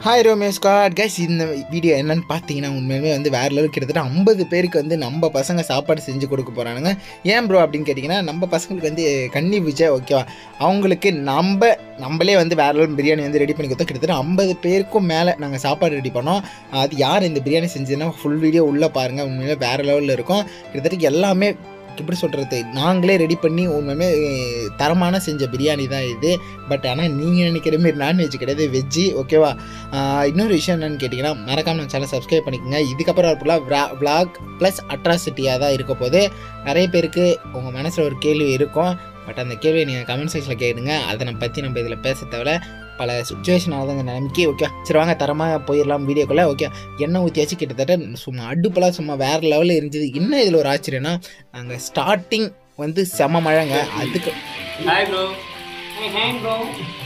Hi ரோமே ஸ்காட் guys இந்த வீடியோ என்னன்னு பார்த்தீங்கன்னா உண்மையுமே வந்து வேற லெவல் கிட்டத்தட்ட ஐம்பது பேருக்கு வந்து நம்ம பசங்க சாப்பாடு செஞ்சு கொடுக்க போகிறானுங்க ஏன் ப்ரோ அப்படின்னு கேட்டிங்கன்னா நம்ம பசங்களுக்கு வந்து கன்னி பூஜை ஓகேவா அவங்களுக்கு நம்ம நம்மளே வந்து வேற லெவல் பிரியாணி வந்து ரெடி பண்ணி கொடுத்தோம் கிட்டத்தட்ட ஐம்பது பேருக்கும் மேலே நாங்கள் சாப்பாடு ரெடி பண்ணோம் அது யார் இந்த பிரியாணி செஞ்சதுன்னா ஃபுல் வீடியோ உள்ளே பாருங்கள் உண்மையிலே வேறு லெவலில் இருக்கும் கிட்டத்தட்ட எல்லாமே எப்படி சொல்கிறது நாங்களே ரெடி பண்ணி உண்மையுமே அஹ், தரமான செஞ்ச பிரியாணி தான் இது பட் ஆனால் நீங்கள் நினைக்கிற மாதிரி நான்வெஜ் கிடையாது வெஜ்ஜி ஓகேவா ஆஹ் இன்னொரு விஷயம் என்னன்னு கேட்டிங்கன்னா மறக்காம நம்ம சேனல் சப்ஸ்கிரைப் பண்ணிக்கோங்க இதுக்கப்புறம் ஃபுல்லாக விளாக் ப்ளஸ் அட்ராசிட்டியாக தான் இருக்க போது நிறைய பேருக்கு உங்கள் மனசில் ஒரு கேள்வி இருக்கும் பட் அந்த கேள்வியை நீங்கள் கமெண்ட் செக்ஷனில் கேளுங்க அதை நம்ம பற்றி நம்ம இதில் பேச தவிர பல சுச்சுவேஷன் ஆகுதுங்க நிலைமைக்கு ஓகே சரி வாங்க தரமாக போயிடலாம் வீடியோக்குள்ளே ஓகே எண்ணெய் ஊற்றியாச்சு கிட்டத்தட்ட சும்மா அடுப்பெல்லாம் சும்மா வேறு லெவலில் இருந்துச்சு இன்னும் இதில் ஒரு ஆச்சரியம்னா நாங்கள் ஸ்டார்டிங் வந்து செம மழைங்க அதுக்கு Hi bro. Hey, hi bro.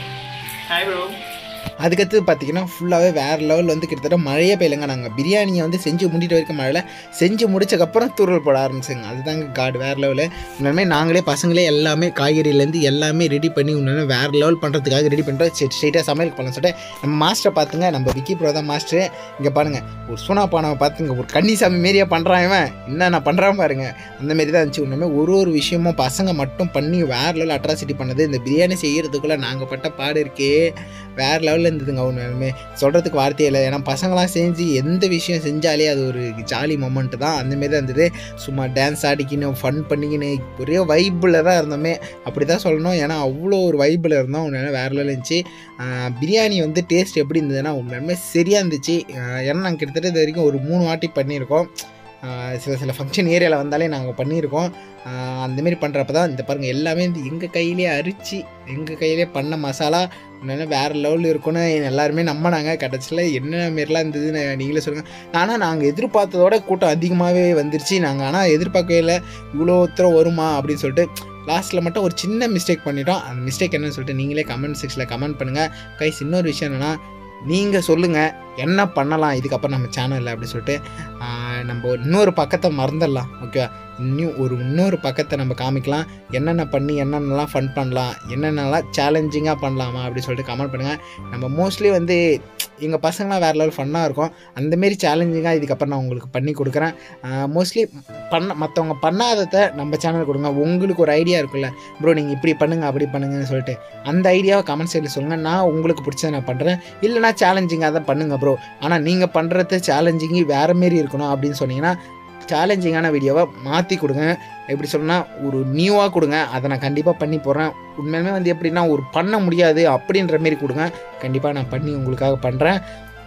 Hi bro. அதுக்கடுத்து பார்த்தீங்கன்னா ஃபுல்லாகவே வேறு லெவல் வந்து கிட்டத்தட்ட மழையே பெய்யலைங்க நாங்கள் பிரியாணியை வந்து செஞ்சு முடிட்டு வரைக்கும் மழையில் செஞ்சு முடிச்சக்கப்புறம் தூரல் போட ஆரம்பிச்சுங்க அதுதாங்க காட் வேறு லெவலு உண்மையுமே நாங்களே பசங்களே எல்லாமே காய்கறியிலேருந்து எல்லாமே ரெடி பண்ணி உண்மையுமே வேறு லெவல் பண்ணுறதுக்காக ரெடி பண்ணுறோம் சரி ஸ்ட்ரெயிட்டாக சமையல் பண்ணலாம் சொல்லிட்டு நம்ம மாஸ்டரை பார்த்துங்க நம்ம விக்கி ப்ரோ தான் மாஸ்டர் இங்கே பாருங்கள் ஒரு சூனா பானவை பார்த்துங்க ஒரு கன்னிசாமி மாரியா பண்ணுறான் இவன் என்ன நான் பண்ணுறான் பாருங்க அந்த மாரி தான் இருந்துச்சு உண்மையுமே ஒரு ஒரு விஷயமும் பசங்க மட்டும் பண்ணி வேறு லெவல் அட்ராசிட்டி பண்ணது இந்த பிரியாணி செய்கிறதுக்குள்ளே நாங்கள் பட்ட பாடு இருக்கே வேறு லெவலில் இருந்ததுங்க உண்மையுமே சொல்கிறதுக்கு வார்த்தையே இல்லை ஏன்னா பசங்களாம் செஞ்சு எந்த விஷயம் செஞ்சாலே அது ஒரு ஜாலி மொமெண்ட்டு தான் அந்தமாரி தான் இருந்தது சும்மா டான்ஸ் ஆடிக்கின்னு ஃபன் பண்ணிக்கின்னு ஒரே வைப்பில் தான் இருந்தோமே அப்படி தான் சொல்லணும் ஏன்னா அவ்வளோ ஒரு வைப்பில் இருந்தோம் உண்மையிலே வேறு லெவலில் இருந்துச்சு ஆஹ் பிரியாணி வந்து டேஸ்ட் எப்படி இருந்ததுன்னா உண்மையுமே சரியாக இருந்துச்சு ஆஹ் ஏன்னா நாங்கள் கிட்டத்தட்ட இது வரைக்கும் ஒரு மூணு வாட்டி பண்ணியிருக்கோம் ஆஹ் சில சில ஃபங்க்ஷன் ஏரியாவில் வந்தாலே நாங்கள் பண்ணியிருக்கோம் ஆஹ் அந்தமாரி பண்ணுறப்ப தான் இந்த பாருங்கள் எல்லாமே வந்து எங்கள் கையிலே அரிச்சு எங்கள் கையிலே பண்ண மசாலா உண்மையிலே வேறு லெவலில் இருக்கும்னு எல்லாருமே நம்பினாங்க கடைசியில் என்ன மாரிலாம் இருந்ததுன்னு நீங்களே சொல்லுங்கள் ஆனால் நாங்கள் எதிர்பார்த்ததோட கூட்டம் அதிகமாகவே வந்துருச்சு நாங்கள் ஆனால் எதிர்பார்க்கவே இல்லை இவ்வளோ தூரம் வருமா அப்படின்னு சொல்லிட்டு லாஸ்ட்டில் மட்டும் ஒரு சின்ன மிஸ்டேக் பண்ணிட்டோம் அந்த மிஸ்டேக் என்னன்னு சொல்லிட்டு நீங்களே கமெண்ட் செக்ஷனில் கமெண்ட் பண்ணுங்கள் கைஸ் இன்னொரு விஷயம் என்னென்னா நீங்கள் சொல்லுங்கள் என்ன பண்ணலாம் இதுக்கப்புறம் நம்ம சேனலில் அப்படின்னு சொல்லிட்டு ஆஹ் நம்ம இன்னொரு பக்கத்தை மறந்துடலாம் ஓகே இன்னும் ஒரு இன்னொரு பக்கத்தை நம்ம காமிக்கலாம் என்னென்ன பண்ணி என்னென்னலாம் ஃபன் பண்ணலாம் என்னென்னலாம் சேலஞ்சிங்காக பண்ணலாமா அப்படின்னு சொல்லிட்டு கமெண்ட் பண்ணுங்கள் நம்ம மோஸ்ட்லி வந்து எங்கள் பசங்களாம் வேறு லெவல் ஃபன்னாக இருக்கும் அந்தமாரி சேலஞ்சிங்காக இதுக்கப்புறம் நான் உங்களுக்கு பண்ணி கொடுக்குறேன் மோஸ்ட்லி பண்ண மற்றவங்க பண்ணாததை நம்ம சேனல் கொடுங்க உங்களுக்கு ஒரு ஐடியா இருக்குல்ல ப்ரோ நீங்கள் இப்படி பண்ணுங்க அப்படி பண்ணுங்கன்னு சொல்லிட்டு அந்த ஐடியாவை கமெண்ட் சைடில் சொல்லுங்கள் நான் உங்களுக்கு பிடிச்சதை நான் பண்ணுறேன் இல்லைனா சேலஞ்சிங்காக தான் பண்ணுங்கள் ப்ரோ ஆனால் நீங்கள் பண்ணுறது சேலஞ்சிங்கு வேறு மாரி இருக்கணும் அப்படின்னு சொன்னீங்கன்னா சேலஞ்சிங்கான வீடியோவை மாற்றி கொடுங்க எப்படி சொல்லணும்னா ஒரு நியூவாக கொடுங்க அதை நான் கண்டிப்பாக பண்ணி போடுறேன் உண்மையுமே வந்து எப்படின்னா ஒரு பண்ண முடியாது அப்படின்ற மாரி கொடுங்க கண்டிப்பாக நான் பண்ணி உங்களுக்காக பண்ணுறேன்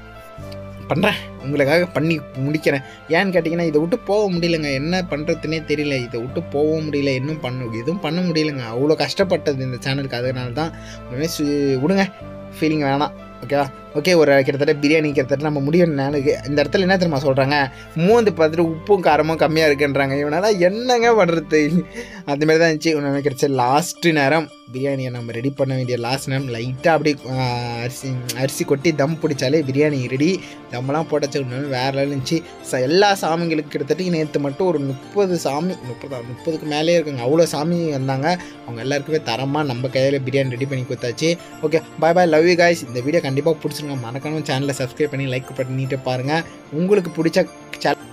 பண்ணுறேன் உங்களுக்காக பண்ணி முடிக்கிறேன் ஏன்னு கேட்டிங்கன்னா இதை விட்டு போக முடியலங்க என்ன பண்ணுறதுனே தெரியல இதை விட்டு போகவும் முடியல இன்னும் பண்ண எதுவும் பண்ண முடியலங்க அவ்வளோ கஷ்டப்பட்டது இந்த சேனலுக்கு அதனால தான் உண்மையுமே சு- விடுங்க ஃபீலிங் வேணாம் ஓகேவா ஓகே ஒரு கிட்டத்தட்ட பிரியாணி கிட்டத்தட்ட நம்ம முடியும் நாளுக்கு இந்த இடத்துல என்ன தெரியுமா சொல்கிறாங்க மூந்து பார்த்துட்டு உப்பும் காரமும் கம்மியாக இருக்குன்றாங்க இவனால என்னங்க பண்ணுறது அதுமாரி தான் இருந்துச்சு உண்மை கிடைச்ச லாஸ்ட்டு நேரம் பிரியாணியை நம்ம ரெடி பண்ண வேண்டிய லாஸ்ட் நேரம் லைட்டாக அப்படி ஆஹ், அரிசி அரிசி கொட்டி தம் பிடிச்சாலே பிரியாணி ரெடி தம்மெல்லாம் போட்டச்சு உண்மையுமே வேறு level இருந்துச்சு ச எல்லா சாமிங்களுக்கு கிட்டத்தட்ட நேற்று மட்டும் ஒரு முப்பது சாமி முப்பதா முப்பதுக்கு மேலே இருக்குங்க அவ்வளோ சாமி வந்தாங்க அவங்க எல்லாருக்குமே தரமாக நம்ம கையில் பிரியாணி ரெடி பண்ணி கொடுத்தாச்சு okay bye bye love you guys இந்த வீடியோ கண்டிப்பாக பிடிச்சிருங்க மறக்காம சேனலை சப்ஸ்கிரைப் பண்ணி லைக் பண்ணிட்டு பாருங்கள் உங்களுக்கு பிடிச்ச சேனல்